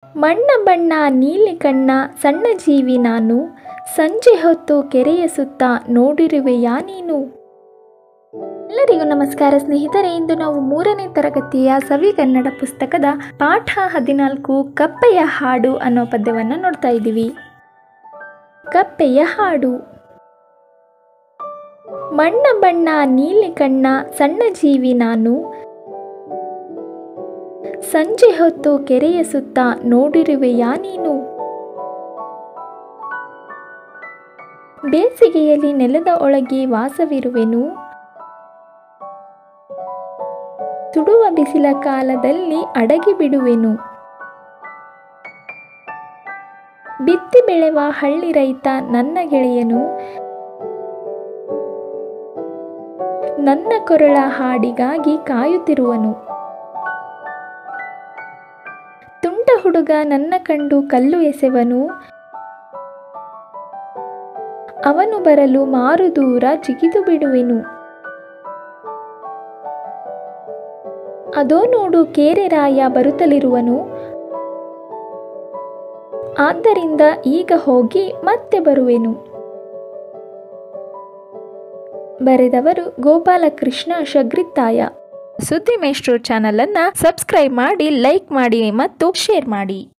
ಮಣ್ಣ ಬಣ್ಣ ನೀಲಿ ಕಣ್ಣ ಸಣ್ಣ ಜೀವಿ ನಾನು ಸಂಜೆ ಹೊತ್ತು ಕೆರೆಯ ಸುತ್ತ ನೋಡಿರುವೆಯಾ ನೀನು ಎಲ್ಲರಿಗೂ ನಮಸ್ಕಾರ ಸ್ನೇಹಿತರೆ ಇಂದು ನಾವು ಮೂರನೇ ತರಗತಿಯ ಸವಿ ಕನ್ನಡ ಪುಸ್ತಕದ ಪಾಠ ಹದಿನಾಲ್ಕು ಕಪ್ಪೆಯ ಹಾಡು ಅನ್ನೋ ಪದ್ಯವನ್ನು ನೋಡ್ತಾ ಇದ್ದೀವಿ ಕಪ್ಪೆಯ ಹಾಡು ಮಣ್ಣ ಬಣ್ಣ ನೀಲಿ ಕಣ್ಣ ಸಣ್ಣ ಜೀವಿ ನಾನು ಸಂಜೆ ಹೊತ್ತು ಕೆರೆಯ ಸುತ್ತ ನೋಡಿರುವೆಯಾ ನೀನು ಬೇಸಿಗೆಯಲ್ಲಿ ನೆಲದ ಒಳಗೆ ವಾಸವಿರುವೆನು ಸುಡುವ ಬಿಸಿಲ ಕಾಲದಲ್ಲಿ ಅಡಗಿ ಬಿಡುವೆನು ಬಿತ್ತಿ ಬೆಳೆವ ಹಳ್ಳಿ ರೈತ ನನ್ನ ಗೆಳೆಯನು ನನ್ನ ಕೊರಳ ಹಾಡಿಗಾಗಿ ಕಾಯುತ್ತಿರುವನು ತುಂಟ ಹುಡುಗ ನನ್ನ ಕಂಡು ಕಲ್ಲು ಎಸೆವನು ಅವನು ಬರಲು ಮಾರು ದೂರ ಜಿಗಿದು ಬಿಡುವೆನು ಅದೋ ನೋಡು ಕೇರೆರಾಯ ಬರುತ್ತಲಿರುವನು ಆದ್ದರಿಂದ ಈಗ ಹೋಗಿ ಮತ್ತೆ ಬರುವೆನು ಬರೆದವರು ಗೋಪಾಲಕೃಷ್ಣ ಶಗ್ರಿತ್ತಾಯ ಸುದ್ದಿ ಮೇಷ್ಟ್ರು ಚಾನಲನ್ನು ಸಬ್ಸ್ಕ್ರೈಬ್ ಮಾಡಿ ಲೈಕ್ ಮಾಡಿ ಮತ್ತು ಶೇರ್ ಮಾಡಿ